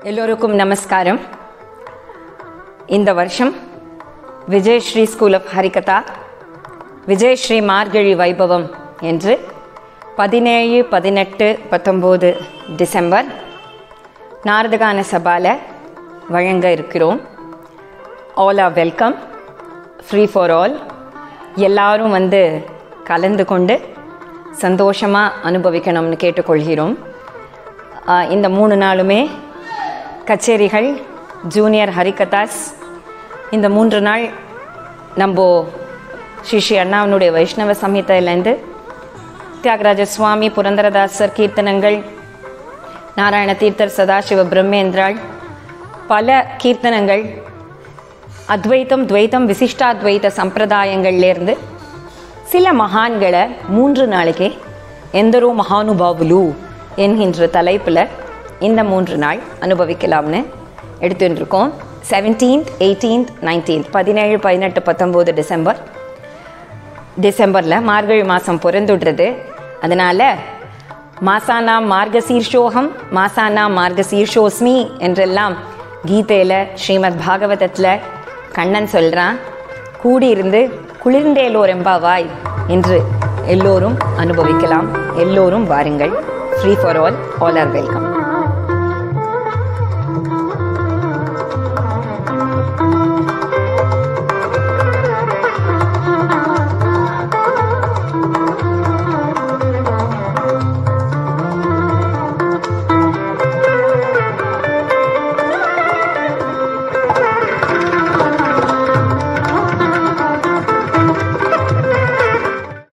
எல்லோருக்கும் நமஸ்காரம் இந்த வருஷம் விஜயஸ்ரீ ஸ்கூல் ஆஃப் ஹரிகதா விஜயஸ்ரீ மார்கழி வைபவம் என்று பதினேழு பதினெட்டு பத்தொம்போது டிசம்பர் நாரதகான சபால வழங்க இருக்கிறோம் all are welcome free for all எல்லாரும் வந்து கலந்து கொண்டு சந்தோஷமாக அனுபவிக்கணும்னு கேட்டுக்கொள்கிறோம் ஆஹ் இந்த மூணு நாளுமே கச்சேரிகள் ஜூனியர் ஹரிகதாஸ் இந்த மூன்று நாள் நம்ம ஸ்ரீ ஸ்ரீ அண்ணாவனுடைய வைஷ்ணவ சம்ஹிதையிலேருந்து தியாகராஜ சுவாமி புரந்தரதாசர் கீர்த்தனங்கள் நாராயண தீர்த்தர் சதாசிவ பிரம்மேந்திராள் பல கீர்த்தனங்கள் அத்வைத்தம் துவைத்தம் விசிஷ்டாத்வைத சம்பிரதாயங்கள்லேருந்து சில மகான்களை மூன்று நாளைக்கே எந்தரோ மகானுபாவுலு என்கின்ற தலைப்பில் இந்த மூன்று நாள் அனுபவிக்கலாம்னு எடுத்துட்டு இருக்கோம் செவன்டீன்த் எயிட்டீன்த் நைன்டீன்த் பதினேழு பதினெட்டு பத்தொம்போது டிசம்பர் டிசம்பரில் மார்கழி மாதம் பிறந்துடுறது அதனால் மாசானாம் மார்கசீர்ஷோகம் மாசானாம் மார்கசீர்ஷோஸ்மி என்றெல்லாம் கீதையில் ஸ்ரீமத் பாகவதத்தில் கண்ணன் சொல்கிறான் கூடியிருந்து குளிர்ந்தேலோர் எம்பாவாய் என்று எல்லோரும் அனுபவிக்கலாம் எல்லோரும் வாருங்கள் free for all all are welcome